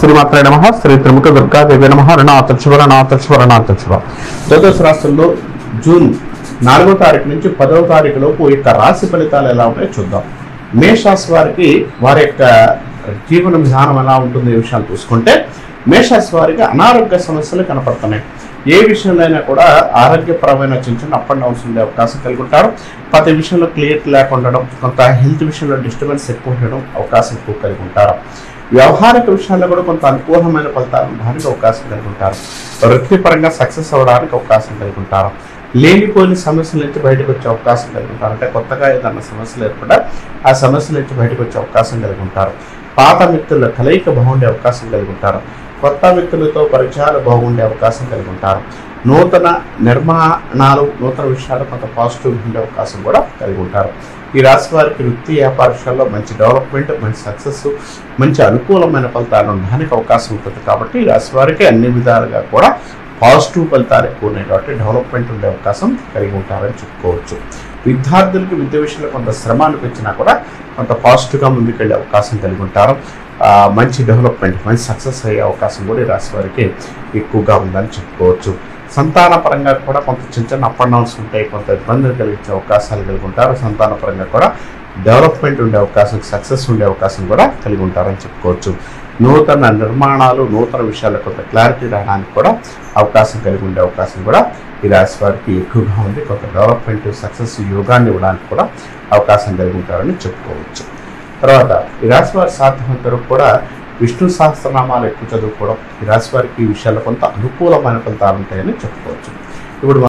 శ్రీమాత్రే నమ శ్రీ త్రిముఖ దుర్గాదేవి నమ రణాతక్షువ రణాతక్షువ రణాతక్షువ ద్వాదశ రాశుల్లో జూన్ నాలుగో తారీఖు నుంచి పదవ తారీఖు లోపు ఈ యొక్క రాశి ఫలితాలు ఎలా ఉంటాయో చూద్దాం మేషరాశి వారికి వారి యొక్క జీవన విధానం ఎలా ఉంటుంది ఈ విషయాలు చూసుకుంటే మేషరాశి వారికి అనారోగ్య సమస్యలు కనపడుతున్నాయి ఏ విషయంలో అయినా కూడా ఆరోగ్యపరమైన చిన్న చిన్న అప్ అండ్ డౌన్స్ ఉండే అవకాశం కలిగి ఉంటారు ప్రతి విషయంలో క్లియర్ లేకుండా ఉండడం కొంత హెల్త్ విషయంలో డిస్టర్బెన్స్ ఎక్కువ ఉండడం అవకాశం ఎక్కువ కలిగి ఉంటారు వ్యవహారిక విషయాల్లో కూడా కొంత అనుకూలమైన ఫలితాలు ఉండడానికి అవకాశం కలిగి ఉంటారు వృత్తిపరంగా సక్సెస్ అవ్వడానికి అవకాశం కలిగి ఉంటారు లేనిపోయిన సమస్యల నుంచి బయటకు వచ్చే అవకాశం కలిగి ఉంటారు అంటే కొత్తగా ఏదన్నా సమస్యలు ఏర్పడా ఆ సమస్యల నుంచి బయటకు వచ్చే అవకాశం కలిగి ఉంటారు పాత వ్యక్తుల కలయిక బాగుండే అవకాశం కలిగి ఉంటారు కొత్త వ్యక్తులతో పరిచయాలు బాగుండే అవకాశం కలిగి ఉంటారు నూతన నిర్మాణాలు నూతన విషయాలు కొంత పాజిటివ్ ఉండే అవకాశం కూడా కలిగి ఉంటారు ఈ రాశి వారికి వృత్తి వ్యాపార విషయాల్లో మంచి డెవలప్మెంట్ మంచి సక్సెస్ మంచి అనుకూలమైన ఫలితాలు ఉండడానికి అవకాశం ఉంటుంది కాబట్టి ఈ రాశి వారికి అన్ని విధాలుగా కూడా పాజిటివ్ ఫలితాలు ఎక్కువ ఉన్నాయి కాబట్టి డెవలప్మెంట్ ఉండే అవకాశం కలిగి ఉంటారని చెప్పుకోవచ్చు విద్యార్థులకు విద్య విషయంలో కొంత శ్రమ అనిపించినా కూడా కొంత పాజిటివ్గా ముందుకెళ్ళే అవకాశం కలిగి ఉంటారు ఆ, మంచి డెవలప్మెంట్ మంచి సక్సెస్ అయ్యే అవకాశం కూడా ఈ రాశి వారికి ఎక్కువగా ఉందని చెప్పుకోవచ్చు సంతాన పరంగా కూడా కొంత చిన్న చిన్న అప్ అండ్ డౌన్స్ ఉంటాయి కొంత ఇబ్బందులు కలిగించే అవకాశాలు కలిగి ఉంటారు సంతాన పరంగా కూడా డెవలప్మెంట్ ఉండే అవకాశం సక్సెస్ ఉండే అవకాశం కూడా కలిగి ఉంటారని చెప్పుకోవచ్చు నూతన నిర్మాణాలు నూతన విషయాల్లో కొంత క్లారిటీ రావడానికి కూడా అవకాశం కలిగి ఉండే అవకాశం కూడా ఈ రాశి వారికి ఎక్కువగా ఉంది కొంత డెవలప్మెంట్ సక్సెస్ యోగాన్ని ఇవ్వడానికి కూడా అవకాశం కలిగి ఉంటారని చెప్పుకోవచ్చు తర్వాత ఈ రాశి వారి సాధ్యమంతరం కూడా విష్ణు సహస్రనామాలు ఎక్కువ చదువుకోవడం ఈ రాశి వారికి ఈ విషయాల్లో కొంత అనుకూలమైన ఫలితాలు ఉంటాయని చెప్పుకోవచ్చు ఇప్పుడు